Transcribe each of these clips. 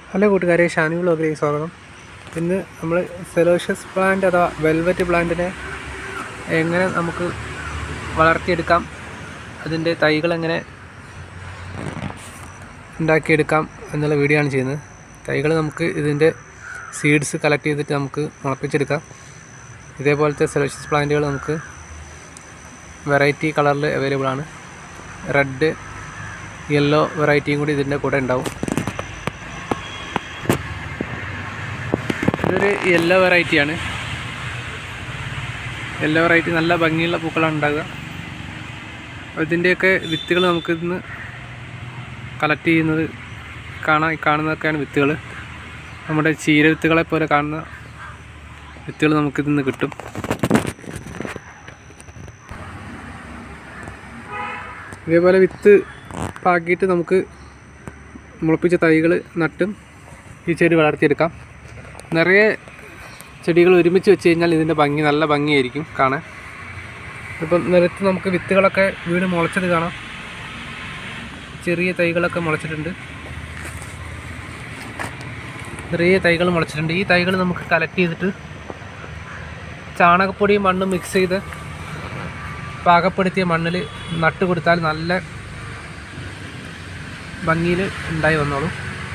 hello കൂട്ടുകാരെ ഷാനി വ്ളോഗിലേക്ക് സ്വാഗതം ഇന്ന് നമ്മൾ സെലോഷ്യസ് പ്ലാന്റ് അഥവാ വെൽവെറ്റ് പ്ലാന്റിനെ എങ്ങനെ നമുക്ക് വളർത്തിയെടുക്കാം അതിൻ്റെ തൈകൾ എങ്ങനെ ഉണ്ടാക്കിയെടുക്കാം എന്നുള്ള വീഡിയോ ആണ് ചെയ്യുന്നത് തൈകൾ നമുക്ക് ഇതിൻ്റെ സീഡ്സ് കളക്ട് ചെയ്തിട്ട് നമുക്ക് മുളപ്പിച്ചെടുക്കാം ഇതേപോലത്തെ സെലോഷ്യസ് പ്ലാന്റുകൾ നമുക്ക് വെറൈറ്റി കളറിൽ അവൈലബിൾ ആണ് റെഡ് യെല്ലോ വെറൈറ്റിയും കൂടി ഇതിൻ്റെ കൂടെ ഉണ്ടാവും ഇതൊരു യെല്ലോ വെറൈറ്റിയാണ് യെല്ലോ വെറൈറ്റി നല്ല ഭംഗിയുള്ള പൂക്കളാണ് ഉണ്ടാകുക ഇതിൻ്റെയൊക്കെ വിത്തുകൾ നമുക്ക് ഇന്ന് കളക്ട് ചെയ്യുന്നത് കാണാൻ കാണുന്നതൊക്കെയാണ് വിത്തുകൾ നമ്മുടെ ചീര വിത്തുകളെ പോലെ കാണുന്ന വിത്തുകൾ നമുക്കിതിന്ന് കിട്ടും ഇതേപോലെ വിത്ത് പാക്കിയിട്ട് നമുക്ക് മുളപ്പിച്ച തൈകൾ നട്ടും ഈ ചെടി വളർത്തിയെടുക്കാം നിറയെ ചെടികൾ ഒരുമിച്ച് വെച്ച് കഴിഞ്ഞാൽ ഇതിൻ്റെ ഭംഗി നല്ല ഭംഗിയായിരിക്കും കാണാൻ ഇപ്പം നിലത്ത് നമുക്ക് വിത്തുകളൊക്കെ വീണ് മുളച്ചത് കാണാം ചെറിയ തൈകളൊക്കെ മുളച്ചിട്ടുണ്ട് ചെറിയ തൈകൾ മുളച്ചിട്ടുണ്ട് ഈ തൈകൾ നമുക്ക് കളക്ട് ചെയ്തിട്ട് ചാണകപ്പൊടിയും മണ്ണും മിക്സ് ചെയ്ത് പാകപ്പെടുത്തിയ മണ്ണിൽ നട്ട് കൊടുത്താൽ നല്ല ഭംഗിയിൽ ഉണ്ടായി വന്നോളും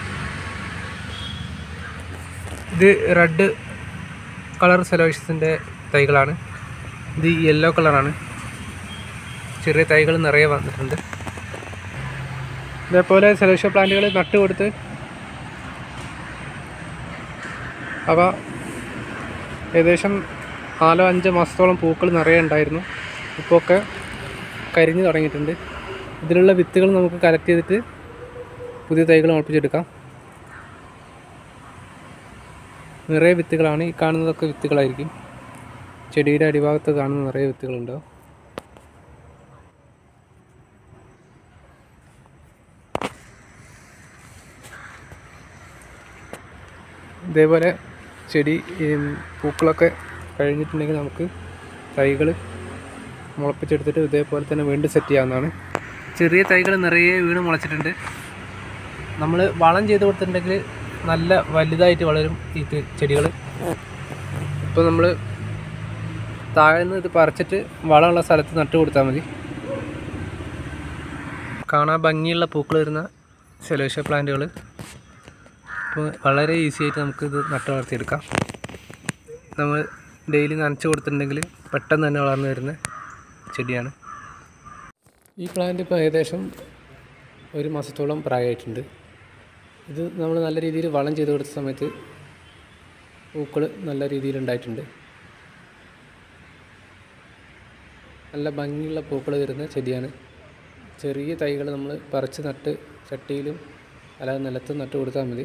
ഇത് റെഡ് കളർ സെലോഷ്യസിൻ്റെ തൈകളാണ് ഇത് യെല്ലോ കളറാണ് ചെറിയ തൈകൾ നിറയെ വന്നിട്ടുണ്ട് ഇതേപോലെ സെലോഷ്യ പ്ലാന്റുകൾ നട്ട് കൊടുത്ത് അവ ഏകദേശം നാലോ അഞ്ചോ മാസത്തോളം പൂക്കൾ നിറയെ ഉണ്ടായിരുന്നു ഇപ്പോൾ ഒക്കെ കരിഞ്ഞു തുടങ്ങിയിട്ടുണ്ട് ഇതിലുള്ള വിത്തുകൾ നമുക്ക് കളക്ട് ചെയ്തിട്ട് പുതിയ തൈകൾ മുളപ്പിച്ചെടുക്കാം നിറയെ വിത്തുകളാണ് ഈ കാണുന്നതൊക്കെ വിത്തുകളായിരിക്കും ചെടിയുടെ അടിഭാഗത്ത് കാണുന്ന നിറയെ വിത്തുകളുണ്ടാവും ഇതേപോലെ ചെടി ഈ പൂക്കളൊക്കെ കഴിഞ്ഞിട്ടുണ്ടെങ്കിൽ നമുക്ക് തൈകൾ മുളപ്പിച്ചെടുത്തിട്ട് ഇതേപോലെ തന്നെ വീണ്ടും സെറ്റ് ചെയ്യാവുന്നതാണ് ചെറിയ തൈകൾ നിറയെ വീണ് മുളച്ചിട്ടുണ്ട് നമ്മൾ വളം ചെയ്ത് കൊടുത്തിട്ടുണ്ടെങ്കിൽ നല്ല വലുതായിട്ട് വളരും ഈ ചെടികൾ ഇപ്പോൾ നമ്മൾ താഴെ നിന്ന് ഇത് പറിച്ചിട്ട് വളമുള്ള സ്ഥലത്ത് നട്ട് കൊടുത്താൽ മതി കാണാൻ ഭംഗിയുള്ള പൂക്കൾ വരുന്ന സെലോഷ്യ പ്ലാന്റുകൾ ഇപ്പോൾ വളരെ ഈസി ആയിട്ട് നമുക്ക് ഇത് നട്ട് വളർത്തിയെടുക്കാം നമ്മൾ ഡെയിലി നനച്ച് കൊടുത്തിട്ടുണ്ടെങ്കിൽ പെട്ടെന്ന് തന്നെ വളർന്നു വരുന്ന ചെടിയാണ് ഈ പ്ലാന്റ് ഇപ്പോൾ ഏകദേശം ഒരു മാസത്തോളം പ്രായമായിട്ടുണ്ട് ഇത് നമ്മൾ നല്ല രീതിയിൽ വളം ചെയ്ത് കൊടുത്ത സമയത്ത് പൂക്കൾ നല്ല രീതിയിൽ ഉണ്ടായിട്ടുണ്ട് നല്ല ഭംഗിയുള്ള പൂക്കൾ വരുന്ന ചെടിയാണ് ചെറിയ തൈകൾ നമ്മൾ പറിച്ച് നട്ട് ചട്ടിയിലും അല്ലാതെ നിലത്തും നട്ട് കൊടുത്താൽ മതി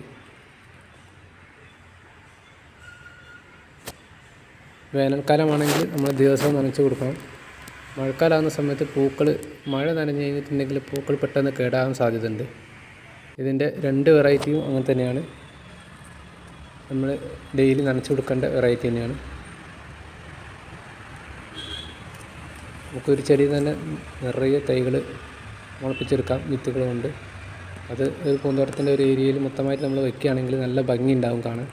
വേനൽക്കാലമാണെങ്കിൽ നമ്മൾ ദിവസവും നനച്ച് കൊടുക്കണം മഴക്കാലമാകുന്ന സമയത്ത് പൂക്കൾ മഴ നനഞ്ഞ് കഴിഞ്ഞിട്ടുണ്ടെങ്കിൽ പൂക്കൾ പെട്ടെന്ന് കേടാകാൻ സാധ്യതയുണ്ട് ഇതിൻ്റെ രണ്ട് വെറൈറ്റിയും അങ്ങനെ തന്നെയാണ് നമ്മൾ ഡെയിലി നനച്ച് കൊടുക്കേണ്ട വെറൈറ്റി തന്നെയാണ് നമുക്കൊരു ചെടി തന്നെ നിറയെ തൈകൾ മുളപ്പിച്ചെടുക്കാം വിത്തുകൾ കൊണ്ട് അത് ഒരു പൂന്തോട്ടത്തിൻ്റെ ഒരു ഏരിയയിൽ മൊത്തമായിട്ട് നമ്മൾ വെക്കുകയാണെങ്കിൽ നല്ല ഭംഗി ഉണ്ടാവും കാണാൻ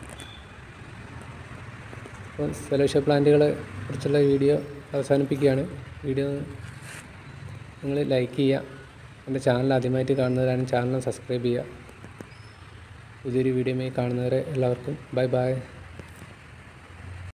അപ്പോൾ സെലോഷ്യ പ്ലാന്റുകളെ കുറിച്ചുള്ള വീഡിയോ അവസാനിപ്പിക്കുകയാണ് വീഡിയോ നിങ്ങൾ ലൈക്ക് ചെയ്യുക എൻ്റെ ചാനൽ ആദ്യമായിട്ട് കാണുന്നവരാണ് ചാനൽ സബ്സ്ക്രൈബ് ചെയ്യുക പുതിയൊരു വീഡിയോയുമായി കാണുന്നവരെ എല്ലാവർക്കും ബൈ ബൈ